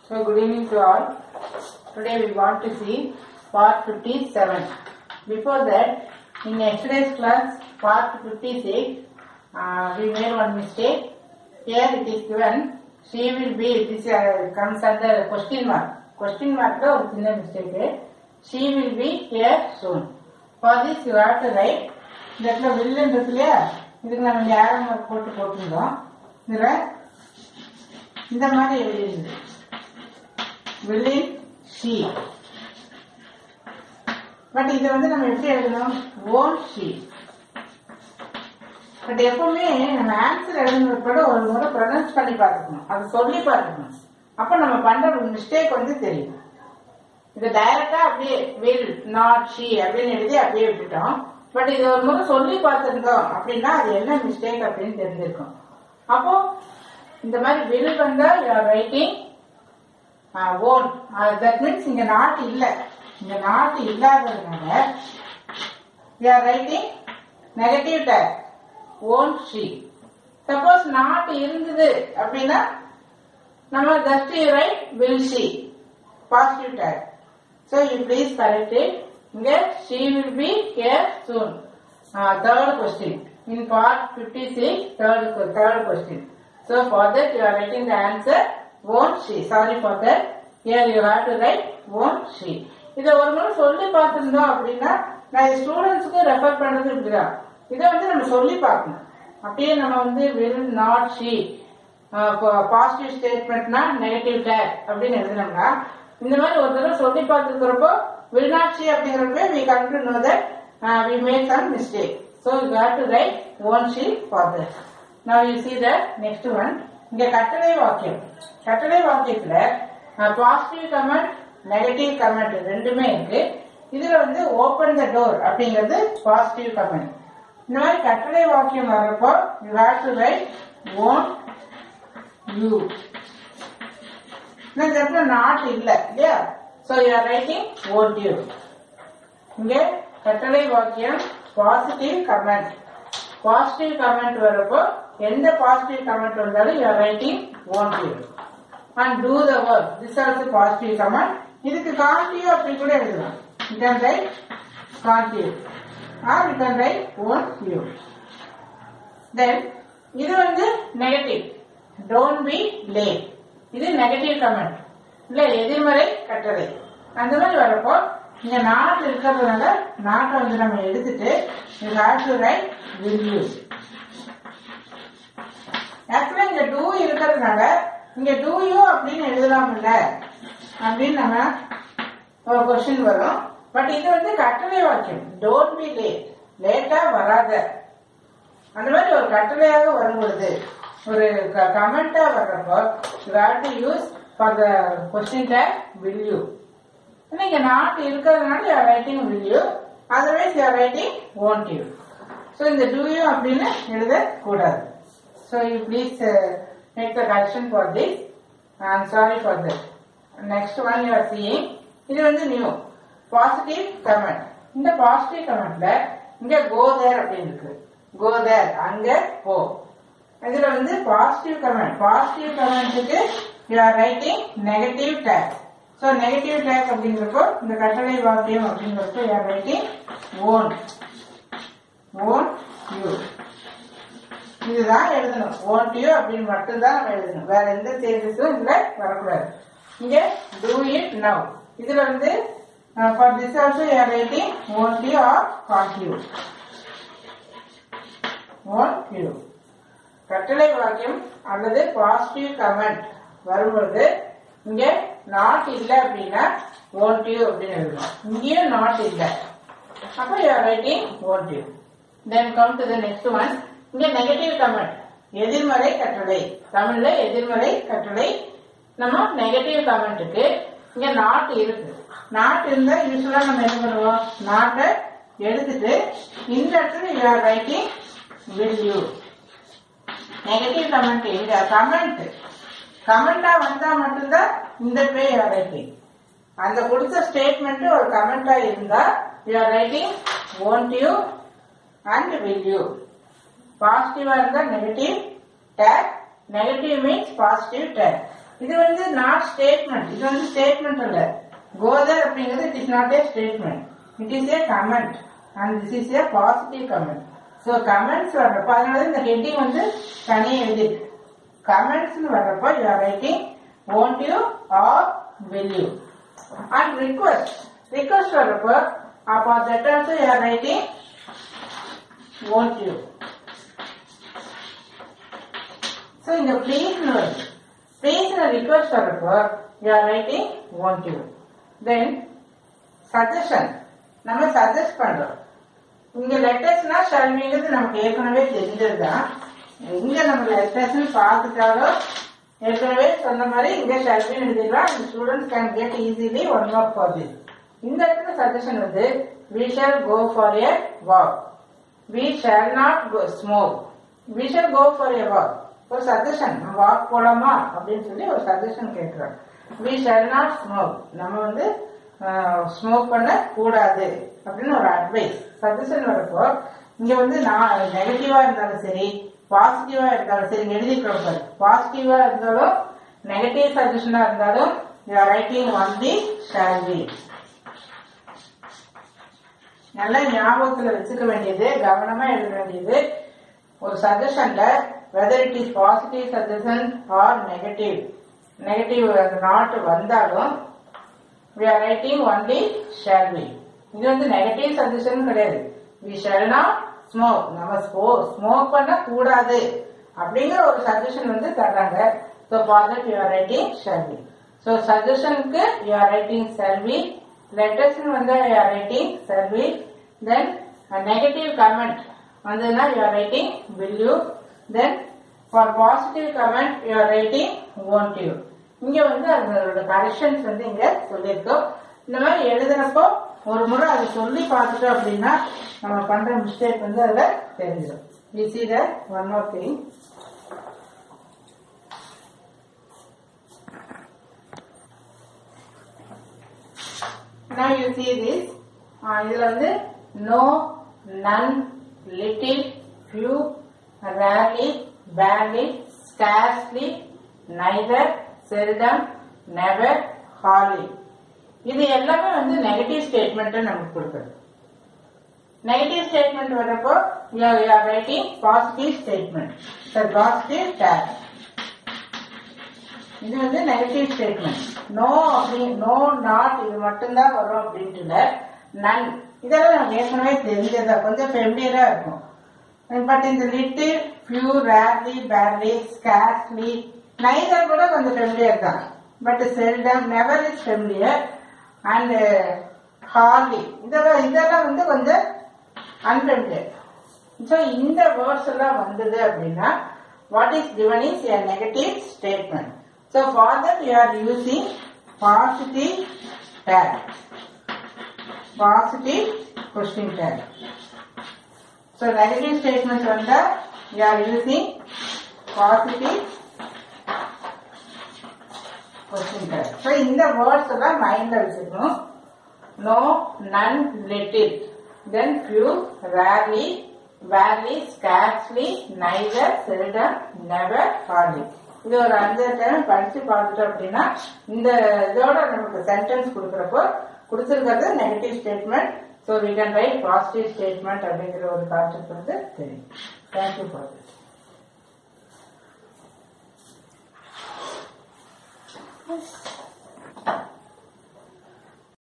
So good evening to all. Today we want to see part 57. Before that, in yesterday's class, part 56, uh, we made one mistake. Here it is given, she will be, this uh, comes under question mark. Question mark ல ஒரு சின்ன mistake. She will be here soon. For this you have to write, இந்த இடத்துல will இருக்கு இல்லையா இதுக்கு நம்ம இங்க arrow mark போட்டு போட்டிருந்தோம் இதுல இந்த மாதிரி எழுதிருக்கு வில்லின் ஷீ பட் இதை வந்து நம்ம எப்படி எழுதணும் ஓன் ஷீ பட் எப்பவுமே நம்ம ஆன்சர் எழுதுனது ஒரு முறை ப்ரொனவுன்ஸ் பண்ணி பார்த்துக்கணும் அதை சொல்லி பார்த்துக்கணும் அப்ப நம்ம பண்ற மிஸ்டேக் வந்து தெரியும் இது டைரக்டா அப்படியே வில் நாட் ஷீ அப்படின்னு எழுதி அப்படியே விட்டுட்டோம் பட் இது ஒரு முறை சொல்லி பார்த்திருந்தோம் அப்படின்னா அது என்ன மிஸ்டேக் அப்படின்னு தெரிஞ்சிருக்கும் அப்போ இந்த மாதிரி வில் வந்தா you are writing won't that means இங்க நாட் இல்ல இங்க நாட் இல்லாததுனால you are writing negative tag won't she suppose not இருந்தது அப்படின்னா நம்ம just you write will she positive tag so you please correct it இங்க she will be here soon third question in part fifty six third third question so for that you are writing the answer won't she sorry for that here you have to write won't she இதை ஒரு முறை சொல்லி பார்த்திருந்தோம் அப்படின்னா நான் ஸ்டூடெண்ட்ஸுக்கு refer பண்றது இப்படிதான் இதை வந்து நம்ம சொல்லி பார்க்கணும் அப்படியே நம்ம வந்து வில் நாட் ஷீ பாசிட்டிவ் ஸ்டேட்மெண்ட்னா நெகட்டிவ் டேக் அப்படின்னு எழுதினோம்னா இந்த மாதிரி ஒரு தடவை சொல்லி பார்த்துக்கிறப்போ வில் நாட் ஷீ அப்படிங்கிறப்ப we come to know that we make some mistake so you have to write won't she for that நான் you see the next one இங்க கட்டளை வாக்கியம் கட்டளை வாக்கியத்துல பாசிட்டிவ் கமெண்ட் நெகட்டிவ் கமெண்ட் ரெண்டுமே இருக்கு இதுல வந்து ஓபன் த டோர் அப்படிங்கிறது பாசிட்டிவ் கமெண்ட் இந்த மாதிரி கட்டளை வாக்கியம் வர்றப்போ you have to write own you இந்த இடத்துல நாட் இல்ல இல்லையா so you are writing own you இங்க கட்டளை வாக்கியம் பாசிட்டிவ் கமெண்ட் பாசிட்டிவ் கமெண்ட் வரப்போ எந்த பாசிட்டிவ் கமெண்ட் வந்தாலும் you are writing own you and do the work this also positive command இதுக்கு காண்டியூ அப்படி கூட எழுதலாம் you can write can't you or you can right own you then இது வந்து negative don't be late இது negative comment இல்ல எதிர்மறை கட்டளை அந்த மாதிரி வரப்போ இங்க நாட் இருக்கிறதுனால நாட்டை வந்து நம்ம எடுத்துட்டு you have to write will you ஆக்சுவலா இங்க டூ இருக்கிறதுனால இங்க டூ யூ அப்படின்னு எழுதலாம்ல அப்படின்னு நம்ம ஒரு கொஸ்டின் வரும் பட் இது வந்து கட்டளை வாக்கியம் டோன்ட் பி லேட் லேட்டா வராத அந்த மாதிரி ஒரு கட்டளையாக வரும் பொழுது ஒரு கமெண்டா வர்றப்போ you have to use for the question tag will you நீங்க நாட் இருக்கிறதுனால you are writing will you otherwise you are writing won't you so இந்த டூ யூ அப்படின்னு எழுதக்கூடாது so you please make the correction for this I'm sorry for that next one you are seeing இது வந்து new positive comment இந்த positive கமெண்ட்ல இங்க கோதர் அப்படின்னு இருக்கு கோதர் அங்க போ இதுல வந்து பாசிட்டிவ் கமெண்ட் பாசிட்டிவ் கமெண்ட்டுக்கு you are writing negative tag so negative tag அப்படிங்கிறப்போ இந்த கட்டளை வாக்கியம் அப்படிங்கிறப்போ you are writing won't won't you இதுதான் எழுதணும் ஓன் யூ அப்படின்னு மட்டும்தான் நம்ம எழுதணும் வேற எந்த சேஞ்சஸும் இதுல வரக்கூடாது இங்க டூ இட் நவ் இதுல வந்து for this also you are writing own you are can't you won't you கட்டளை வாக்கியம் அல்லது பாசிட்டிவ் கமெண்ட் வரும்பொழுது இங்க நாட் இல்ல அப்படின்னா ஓன்ட் யூ அப்படின்னு எழுதணும் இங்கேயும் நாட் இல்ல அப்ப you are writing won't you then come to the next one இங்க நெகட்டிவ் கமெண்ட் எதிர்மறை கட்டளை தமிழ்ல எதிர்மறை கட்டளை நம்ம நெகட்டிவ் கமெண்ட்டுக்கு இங்க நாட் இருக்கு நாட் இருந்தா யூஸ்வலா நம்ம என்ன பண்ணுவோம் நாட்டை எடுத்துட்டு இந்த இடத்துல you are writing will you negative comment எங்க கமெண்ட் கமெண்டா வந்தா மட்டும்தான் இந்த பே யூ ஆர் ரைட்டிங் அந்த கொடுத்த ஸ்டேட்மெண்ட் ஒரு கமெண்டா இருந்தா you are writing won't you and will you பாசிட்டிவா இருந்தா negative tag negative means positive tag இது வந்து நாட் ஸ்டேட்மெண்ட் இது வந்து ஸ்டேட்மெண்ட் அல்ல கோதர் அப்படிங்கிறது it is not a statement it is a comment and this is a positive comment so comments வர்றப்ப அதனால இந்த ஹெட்டிங் வந்து தனியாக எழுதிருக்கு கமெண்ட்ஸ்னு வர்றப்போ you are writing won't you or will you and request request வர்றப்போ அப்போ that also you are writing won't you so இந்த please னு வருது please னு request வர்றப்போ you are writing won't you then suggestion நம்ம சஜஸ்ட் பண்றோம் இங்க லெட்டர்ஸ்னா ஷல்மிங்கிறது நமக்கு ஏற்கனவே தெரிஞ்சதுதான் இங்க நம்ம லெட்டர்ஸ் பார்த்துட்டாலும் ஏற்கனவே சொன்ன மாதிரி இங்க ஷல்மின் எழுதிடலாம் இந்த students can get easily one mark for this இந்த இடத்துல சஜஷன் வந்து we shall go for a walk we shall not smoke we shall go for a walk ஒரு சஜஷன் நம்ம வாக் போலாமா அப்படின்னு சொல்லி ஒரு சஜஷன் கேட்கிறோம் வி ஷால் நாட் ஸ்மோக் நம்ம வந்து ஸ்மோக் பண்ண கூடாது அப்படின்னு ஒரு அட்வைஸ் சஜஷன் வரப்போ இங்க வந்து நான் நெகட்டிவா இருந்தாலும் சரி பாசிட்டிவா இருந்தாலும் சரி இங்க எழுதிக்கிறோம் பாரு பாசிட்டிவா இருந்தாலும் நெகட்டிவ் சஜஷனா இருந்தாலும் you are writing only shall be நல்லா ஞாபகத்துல வச்சுக்க வேண்டியது கவனமா எழுத வேண்டியது ஒரு சஜஷன்ல whether it is positive suggestion or negative negative not வந்தாலும் we are writing only shall we இது வந்து நெகட்டிவ் சஜஷன் கிடையாது we shall not smoke நம்ம ஸ்மோக் பண்ண கூடாது அப்படிங்கிற ஒரு சஜஷன் வந்து தர்றாங்க so for that you are writing shall we so சஜஷனுக்கு you are writing shall we letters வந்து you are writing shall we then a negative comment வந்ததுன்னா you are writing will you then for positive comment you are writing won't you இங்க வந்து அதோட corrections வந்து இங்க சொல்லியிருக்கோம் இந்த மாதிரி எழுதுனப்போ ஒரு முறை அதை சொல்லி பார்த்துட்டோம் அப்படின்னா நம்ம பண்ற மிஸ்டேக் வந்து அதுல தெரிஞ்சிடும் we see the one more thing Now you see this. ஆ, இதுல வந்து no, none, little, few, rarely, barely, scarcely, neither, seldom, never, hardly. இது எல்லாமே வந்து நெகட்டிவ் ஸ்டேட்மெண்ட் நமக்கு கொடுக்குறது நெகட்டிவ் ஸ்டேட்மெண்ட் வரப்போ you are writing positive statement positive tag இது வந்து நெகட்டிவ் ஸ்டேட்மெண்ட் நோ அப்படி நோ நாட் இது மட்டும்தான் வரும் அப்படின்ட்டு இல்ல நன் இதெல்லாம் நமக்கு ஏற்கனவே தெரிஞ்சதா கொஞ்சம் ஃபெமிலியரா இருக்கும் பட் இந்த little few rarely barely scarcely neither கூட கொஞ்சம் ஃபெமிலியர் தான் but seldom never is familiar and ஹார்லி இதெல்லாம் இதெல்லாம் வந்து கொஞ்சம் அன்ஃபெமிலியர் ஸோ இந்த வேர்ட்ஸ் எல்லாம் வந்தது அப்படின்னா what is given is a negative statement. So for that you are using positive tag. Positive question tag. So negative statements வந்தா you are using positive question tag. So இந்த words எல்லாம் மைண்ட்ல வச்சுக்கணும் no, none, little. Then few, rarely, barely, scarcely, neither, seldom, never, hardly. இது ஒரு அஞ்சு time படிச்சு பார்த்துட்டோம் அப்படின்னா இந்த இதோட நமக்கு சென்டென்ஸ் கொடுக்குறப்போ கொடுத்துருக்கிறது negative statement so we can write positive statement அப்படிங்கிற ஒரு கான்செப்ட் வந்து தெரியும் தேங்க்யூ ஃபார் திஸ்